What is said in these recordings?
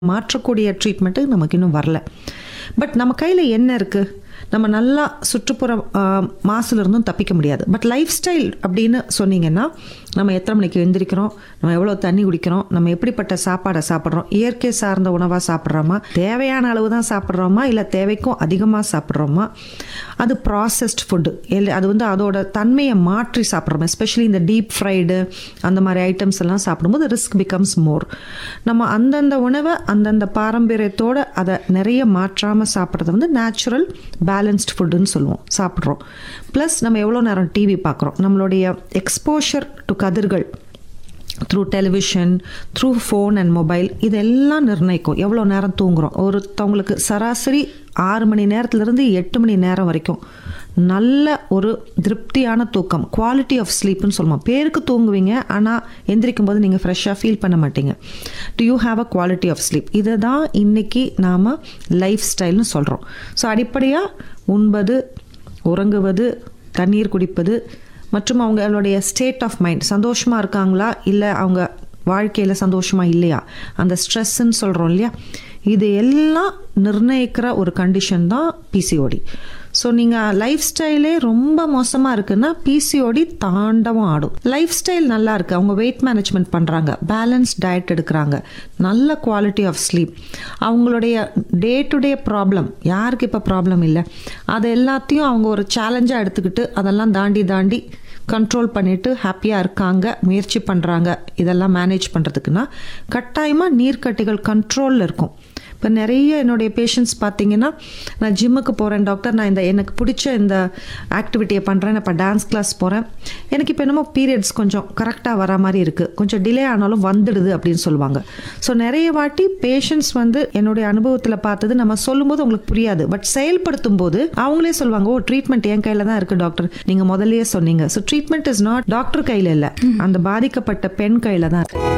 மாற்றக்கூடிய ட்ரீட்மெண்ட்டு நமக்கு இன்னும் வரல பட் நம்ம கையில் என்ன இருக்குது நம்ம நல்லா சுற்றுப்புற ஆஹ், மாசுல இருந்தும் தப்பிக்க முடியாது பட் லைஃப் ஸ்டைல் அப்படின்னு சொன்னீங்கன்னா நம்ம எத்தனை மணிக்கு எந்திரிக்கிறோம் நம்ம எவ்வளோ தண்ணி குடிக்கிறோம் நம்ம எப்படிப்பட்ட சாப்பாடை சாப்பிட்றோம் இயற்கை சார்ந்த உணவாக சாப்பிட்றோமா தேவையான அளவு தான் சாப்பிட்றோமா இல்லை தேவைக்கும் அதிகமாக சாப்பிட்றோமா அது ப்ராசஸ்ட் ஃபுட்டு இல்லை அது வந்து அதோட தன்மையை மாற்றி சாப்பிட்றோம் எஸ்பெஷலி இந்த டீப் ஃப்ரைடு அந்த மாதிரி ஐட்டம்ஸ் எல்லாம் சாப்பிடும்போது ரிஸ்க் பிகம்ஸ் மோர் நம்ம அந்தந்த உணவை அந்தந்த பாரம்பரியத்தோட அதை நிறைய மாற்றாமல் சாப்பிட்றது வந்து நேச்சுரல் பேலன்ஸ்ட் ஃபுட்டுன்னு சொல்லுவோம் சாப்பிட்றோம் ப்ளஸ் நம்ம எவ்வளோ நேரம் டிவி பார்க்குறோம் நம்மளுடைய எக்ஸ்போஷர் டு கதிர்கள் through television through phone and mobile இதெல்லாம் நிர்ணயிக்கும் எவ்வளோ நேரம் தூங்குறோம் ஒருத்தவங்களுக்கு சராசரி ஆறு மணி நேரத்துலேருந்து எட்டு மணி நேரம் வரைக்கும் நல்ல ஒரு திருப்தியான தூக்கம் குவாலிட்டி ஆஃப் ஸ்லீப்னு சொல்லுவோம் பேருக்கு தூங்குவீங்க ஆனால் எந்திரிக்கும் போது நீங்கள் ஃப்ரெஷ்ஷாக ஃபீல் பண்ண மாட்டீங்க do you have a quality of sleep இதை தான் இன்னைக்கு நாம் லைஃப் ஸ்டைல்னு சொல்கிறோம் ஸோ அடிப்படையாக உண்பது உறங்குவது தண்ணீர் குடிப்பது மற்றும் அவங்களுடைய ஸ்டேட் ஆஃப் மைண்ட் சந்தோஷமாக இருக்காங்களா இல்லை அவங்க வாழ்க்கையில் சந்தோஷமாக இல்லையா அந்த ஸ்ட்ரெஸ்ன்னு சொல்கிறோம் இல்லையா இது எல்லாம் நிர்ணயிக்கிற ஒரு கண்டிஷன் தான் பிசிஓடி ஸோ நீங்கள் லைஃப் ஸ்டைலே ரொம்ப மோசமாக இருக்குன்னா பிசிஓடி தாண்டவும் ஆடும் லைஃப் ஸ்டைல் நல்லா இருக்கு அவங்க வெயிட் மேனேஜ்மெண்ட் பண்ணுறாங்க பேலன்ஸ் டயட் எடுக்கிறாங்க நல்ல குவாலிட்டி ஆஃப் ஸ்லீப் அவங்களுடைய டே டு டே ப்ராப்ளம் யாருக்கு இப்போ ப்ராப்ளம் இல்லை அது எல்லாத்தையும் அவங்க ஒரு சேலஞ்சாக எடுத்துக்கிட்டு அதெல்லாம் தாண்டி தாண்டி கண்ட்ரோல் பண்ணிட்டு ஹாப்பியாக இருக்காங்க முயற்சி பண்ணுறாங்க இதெல்லாம் மேனேஜ் பண்ணுறதுக்குன்னா கட்டாயமாக நீர்க்கட்டிகள் கண்ட்ரோலில் இருக்கும் இப்போ நிறைய என்னுடைய பேஷண்ட்ஸ் பார்த்தீங்கன்னா நான் ஜிம்முக்கு போகிறேன் டாக்டர் நான் இந்த எனக்கு பிடிச்ச இந்த ஆக்டிவிட்டியை பண்ணுறேன் நான் இப்போ டான்ஸ் கிளாஸ் போகிறேன் எனக்கு இப்போ என்னமோ பீரியட்ஸ் கொஞ்சம் கரெக்டாக வர மாதிரி இருக்குது கொஞ்சம் டிலே ஆனாலும் வந்துடுது அப்படின்னு சொல்லுவாங்க ஸோ நிறைய வாட்டி பேஷண்ட்ஸ் வந்து என்னுடைய அனுபவத்தில் பார்த்தது நம்ம சொல்லும்போது உங்களுக்கு புரியாது பட் செயல்படுத்தும் போது அவங்களே சொல்லுவாங்க ஓ ட்ரீட்மெண்ட் என் கையில் தான் இருக்குது டாக்டர் நீங்கள் முதல்லயே சொன்னீங்க so treatment is not doctor கையில் இல்லை அந்த பாதிக்கப்பட்ட பெண் கையில் தான் இருக்கு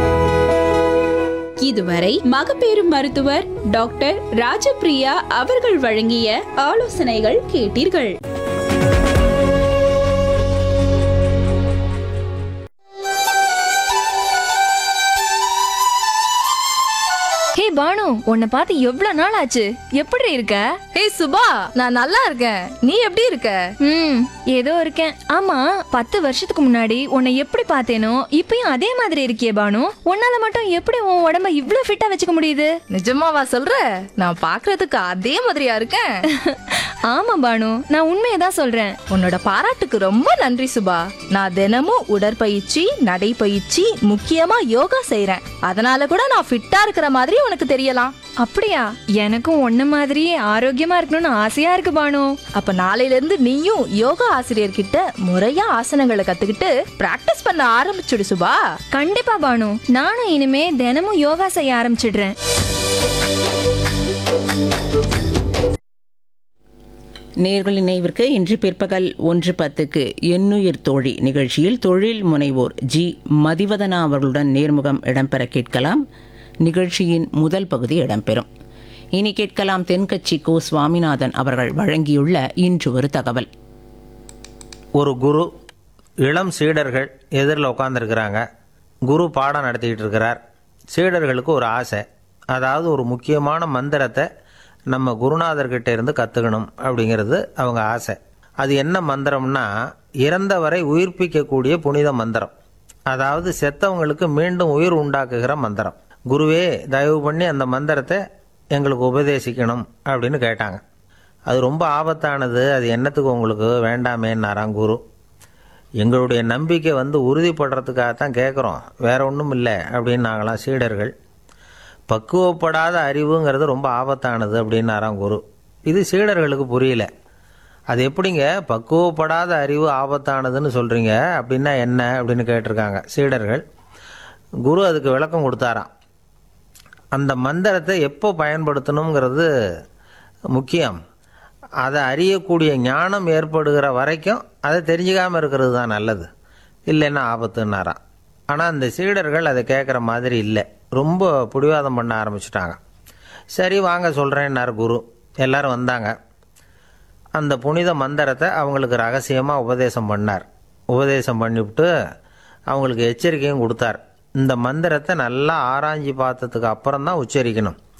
இதுவரை மகப்பேறு மருத்துவர் டாக்டர் ராஜபிரியா அவர்கள் வழங்கிய ஆலோசனைகள் கேட்டீர்கள் ஹே பானு உன்னை பார்த்து எவ்வளவு நாள் ஆச்சு எப்படி இருக்க ஏய் சுபா நான் நல்லா இருக்கேன் நீ எப்படி இருக்க ம் ஏதோ இருக்கேன் ஆமா பத்து வருஷத்துக்கு முன்னாடி உன்னை எப்படி பார்த்தேனோ இப்பயும் அதே மாதிரி இருக்கியே பானு உன்னால மட்டும் எப்படி உன் உடம்ப இவ்ளோ ஃபிட்டா வச்சுக்க முடியுது நிஜமாவா சொல்ற நான் பாக்குறதுக்கு அதே மாதிரியா இருக்கேன் ஆமா பானு நான் உண்மையை தான் சொல்றேன் உன்னோட பாராட்டுக்கு ரொம்ப நன்றி சுபா நான் தினமும் உடற்பயிற்சி நடைப்பயிற்சி முக்கியமா யோகா செய்றேன் அதனால கூட நான் ஃபிட்டா இருக்கிற மாதிரி உனக்கு தெரியலாம் அப்படியா எனக்கும் உன்ன மாதிரி ஆரோக்கியமா இருக்கணும்னு ஆசையா இருக்கு பானு அப்ப நாளையில இருந்து நீயும் யோகா ஆசிரியர்கிட்ட முறையா ஆசனங்களை கத்துக்கிட்டு பிராக்டிஸ் பண்ண ஆரம்பிச்சுடு சுபா கண்டிப்பா பானு நானும் இனிமே தினமும் யோகா செய்ய ஆரம்பிச்சிடுறேன் நேர்கள் நினைவிற்கு இன்று பிற்பகல் ஒன்று பத்துக்கு எண்ணுயிர் தோழி நிகழ்ச்சியில் தொழில் முனைவோர் ஜி மதிவதனா அவர்களுடன் நேர்முகம் இடம்பெற கேட்கலாம் நிகழ்ச்சியின் முதல் பகுதி இடம்பெறும் இனி கேட்கலாம் தென்கட்சி கோ சுவாமிநாதன் அவர்கள் வழங்கியுள்ள இன்று ஒரு தகவல் ஒரு குரு இளம் சீடர்கள் எதிரில் உட்காந்துருக்கிறாங்க குரு பாடம் நடத்திக்கிட்டு இருக்கிறார் சீடர்களுக்கு ஒரு ஆசை அதாவது ஒரு முக்கியமான மந்திரத்தை நம்ம குருநாதர்கிட்ட இருந்து கற்றுக்கணும் அப்படிங்கிறது அவங்க ஆசை அது என்ன மந்திரம்னா இறந்தவரை உயிர்ப்பிக்கக்கூடிய புனித மந்திரம் அதாவது செத்தவங்களுக்கு மீண்டும் உயிர் உண்டாக்குகிற மந்திரம் குருவே தயவு பண்ணி அந்த மந்திரத்தை எங்களுக்கு உபதேசிக்கணும் அப்படின்னு கேட்டாங்க அது ரொம்ப ஆபத்தானது அது என்னத்துக்கு உங்களுக்கு வேண்டாமேன்னாராம் குரு எங்களுடைய நம்பிக்கை வந்து உறுதிப்படுறதுக்காக தான் கேட்குறோம் வேற ஒன்றும் இல்லை அப்படின்னு நாங்களாம் சீடர்கள் பக்குவப்படாத அறிவுங்கிறது ரொம்ப ஆபத்தானது அப்படின்னாராம் குரு இது சீடர்களுக்கு புரியல அது எப்படிங்க பக்குவப்படாத அறிவு ஆபத்தானதுன்னு சொல்கிறீங்க அப்படின்னா என்ன அப்படின்னு கேட்டிருக்காங்க சீடர்கள் குரு அதுக்கு விளக்கம் கொடுத்தாராம் அந்த மந்திரத்தை எப்போ பயன்படுத்தணுங்கிறது முக்கியம் அதை அறியக்கூடிய ஞானம் ஏற்படுகிற வரைக்கும் அதை தெரிஞ்சுக்காமல் இருக்கிறது தான் நல்லது இல்லைன்னா ஆபத்துன்னாராம் ஆனால் அந்த சீடர்கள் அதை கேட்குற மாதிரி இல்லை ரொம்ப பிடிவாதம் பண்ண ஆரம்பிச்சிட்டாங்க சரி வாங்க சொல்கிறேன்னார் குரு எல்லாரும் வந்தாங்க அந்த புனித மந்திரத்தை அவங்களுக்கு ரகசியமாக உபதேசம் பண்ணார் உபதேசம் பண்ணிவிட்டு அவங்களுக்கு எச்சரிக்கையும் கொடுத்தார் இந்த மந்திரத்தை நல்லா ஆராய்ஞ்சு பார்த்ததுக்கு அப்புறம் தான் உச்சரிக்கணும்